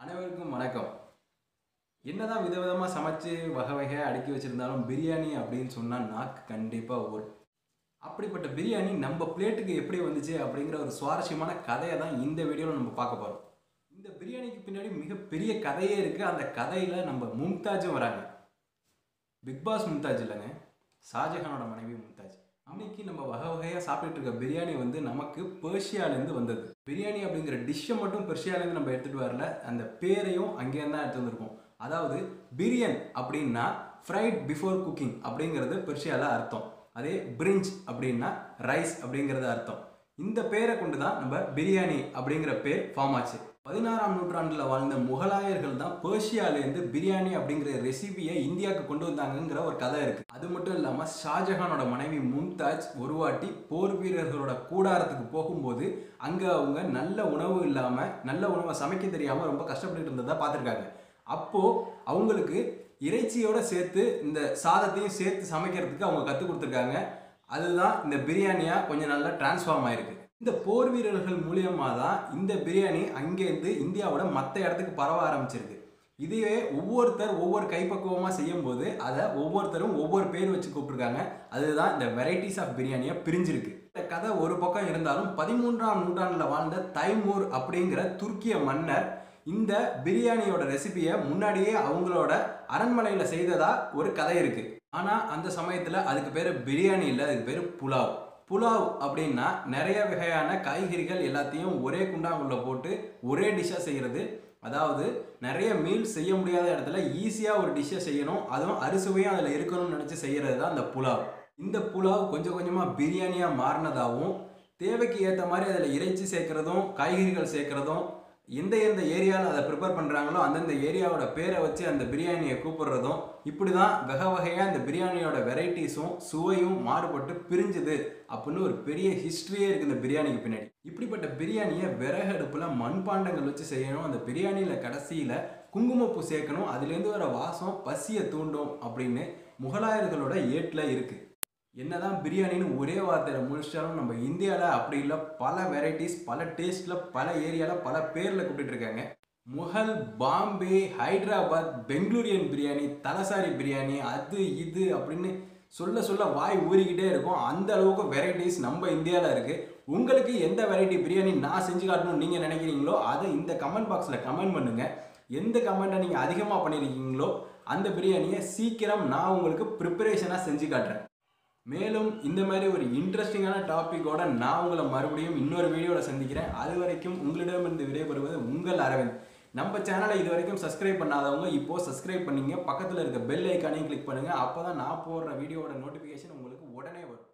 அனைவருக்கும் வணக்கம் என்னதான் விதவிதமாக சமைச்சு வகை வகையாக அடுக்கி வச்சிருந்தாலும் பிரியாணி அப்படின்னு சொன்னால் நாக்கு கண்டிப்பாக ஊர் அப்படிப்பட்ட பிரியாணி நம்ம பிளேட்டுக்கு எப்படி வந்துச்சு அப்படிங்கிற ஒரு சுவாரஸ்யமான கதையை தான் இந்த வீடியோவில் நம்ம பார்க்க போகிறோம் இந்த பிரியாணிக்கு பின்னாடி மிகப்பெரிய கதையே இருக்குது அந்த கதையில் நம்ம மும்தாஜும் வராங்க பிக் பாஸ் மும்தாஜ் இல்லைங்க ஷாஜஹானோட மனைவி மும்தாஜ் அன்னைக்கு நம்ம வகை வகையாக சாப்பிட்டுட்டு இருக்க பிரியாணி வந்து நமக்கு பெர்ஷியாலேருந்து வந்தது பிரியாணி அப்படிங்கிற டிஷ்ஷை மட்டும் பெர்ஷியாலேருந்து நம்ம எடுத்துகிட்டு வரல அந்த பேரையும் அங்கேருந்து தான் எடுத்து வந்திருக்கோம் அதாவது பிரியன் அப்படின்னா ஃப்ரைட் பிஃபோர் குக்கிங் அப்படிங்கிறது பெர்ஷியால அர்த்தம் அதே பிரிஞ்ச் அப்படின்னா ரைஸ் அப்படிங்கிறது அர்த்தம் இந்த பேரை கொண்டு தான் நம்ம பிரியாணி அப்படிங்கிற பேர் ஃபார்ம் ஆச்சு பதினாறாம் நூற்றாண்டில் வாழ்ந்த முகலாயர்கள் தான் பெர்ஷியாலேருந்து பிரியாணி அப்படிங்கிற ரெசிபியை இந்தியாவுக்கு கொண்டு வந்தாங்கங்கிற ஒரு கதை இருக்கு அது மட்டும் இல்லாமல் ஷாஜஹானோட மனைவி மும்தாஜ் ஒரு வாட்டி போர் வீரர்களோட கூடாரத்துக்கு போகும்போது அங்கே அவங்க நல்ல உணவு இல்லாமல் நல்ல உணவை சமைக்க தெரியாமல் ரொம்ப கஷ்டப்பட்டு இருந்ததை பார்த்துருக்காங்க அப்போது அவங்களுக்கு இறைச்சியோட சேர்த்து இந்த சாதத்தையும் சேர்த்து சமைக்கிறதுக்கு அவங்க கற்றுக் கொடுத்துருக்காங்க அதுதான் இந்த பிரியாணியாக கொஞ்சம் நல்லா டிரான்ஸ்ஃபார்ம் ஆயிருக்கு இந்த போர் வீரர்கள் மூலியமாக தான் இந்த பிரியாணி அங்கேருந்து இந்தியாவோட மற்ற இடத்துக்கு பரவ ஆரம்பிச்சிருக்கு இதுவே ஒவ்வொருத்தர் ஒவ்வொரு கைப்பக்குவமாக செய்யும்போது அதை ஒவ்வொருத்தரும் ஒவ்வொரு பேர் வச்சு கூப்பிட்டுருக்காங்க அதுதான் இந்த வெரைட்டிஸ் ஆஃப் பிரியாணியை பிரிஞ்சிருக்கு இந்த கதை ஒரு பக்கம் இருந்தாலும் பதிமூன்றாம் நூற்றாண்டில் வாழ்ந்த தைமூர் அப்படிங்கிற துருக்கிய மன்னர் இந்த பிரியாணியோட ரெசிபியை முன்னாடியே அவங்களோட அரண்மனையில் செய்ததா ஒரு கதை இருக்கு ஆனால் அந்த சமயத்தில் அதுக்கு பேர் பிரியாணி இல்லை அதுக்கு பேர் புலாவ் புலாவ் அப்படின்னா நிறைய வகையான காய்கறிகள் எல்லாத்தையும் ஒரே குண்டாங்குள்ள போட்டு ஒரே டிஷ்ஷாக செய்கிறது அதாவது நிறைய மீல் செய்ய முடியாத இடத்துல ஈஸியாக ஒரு டிஷ்ஷை செய்யணும் அதுவும் அறுசுவையும் அதில் இருக்கணும்னு நினச்சி செய்கிறது தான் அந்த புலாவ் இந்த புலாவ் கொஞ்சம் கொஞ்சமாக பிரியாணியாக மாறினதாகவும் தேவைக்கு ஏற்ற மாதிரி அதில் இறைச்சி சேர்க்குறதும் காய்கறிகள் சேர்க்குறதும் எந்த எந்த ஏரியாவில் அதை ப்ரிப்பேர் பண்ணுறாங்களோ அந்தந்த ஏரியாவோட பேரை வச்சு அந்த பிரியாணியை கூப்பிடுறதும் இப்படி தான் வகை வகையாக இந்த பிரியாணியோட வெரைட்டிஸும் சுவையும் மாறுபட்டு பிரிஞ்சுது அப்படின்னு ஒரு பெரிய ஹிஸ்ட்ரியே இருக்குது இந்த பிரியாணிக்கு பின்னாடி இப்படிப்பட்ட பிரியாணியை விறகு அடுப்பில் மண்பாண்டங்கள் வச்சு செய்யணும் அந்த பிரியாணியில் கடைசியில் குங்குமப்பூ சேர்க்கணும் அதுலேருந்து வர வாசம் பசியை தூண்டும் அப்படின்னு முகலாயர்களோட ஏட்டில் இருக்குது என்னதான் பிரியாணின்னு ஒரே வார்த்தையில் முடிச்சாலும் நம்ம இந்தியாவில் அப்படி இல்லை பல வெரைட்டிஸ் பல டேஸ்ட்டில் பல ஏரியாவில் பல பேரில் கூப்பிட்டு இருக்காங்க முகல் பாம்பே ஹைதராபாத் பெங்களூரியன் பிரியாணி தலசாரி பிரியாணி அது இது அப்படின்னு சொல்ல சொல்ல வாய் ஊறிக்கிட்டே இருக்கும் அந்த அளவுக்கு வெரைட்டிஸ் நம்ம இந்தியாவில் இருக்குது உங்களுக்கு எந்த வெரைட்டி பிரியாணி நான் செஞ்சு காட்டணும்னு நீங்கள் நினைக்கிறீங்களோ அதை இந்த கமெண்ட் பாக்ஸில் கமெண்ட் பண்ணுங்கள் எந்த கமெண்ட்டை நீங்கள் அதிகமாக பண்ணியிருக்கீங்களோ அந்த பிரியாணியை சீக்கிரம் நான் உங்களுக்கு ப்ரிப்பரேஷனாக செஞ்சு காட்டுறேன் மேலும் இந்த மாதிரி ஒரு இன்ட்ரெஸ்டிங்கான டாப்பிக்கோட நான் உங்களை மறுபடியும் இன்னொரு வீடியோவில் சந்திக்கிறேன் அது வரைக்கும் உங்களிடமிருந்து விடைபெறுவது உங்கள் அரவிந்த் நம்ம சேனலை இது வரைக்கும் சப்ஸ்கிரைப் பண்ணாதவங்க இப்போ சப்ஸ்கிரைப் பண்ணீங்க பக்கத்தில் இருக்க பெல் ஐக்கானையும் கிளிக் பண்ணுங்கள் அப்போ தான் நான் போடுற வீடியோவோட நோட்டிஃபிகேஷன் உங்களுக்கு உடனே வரும்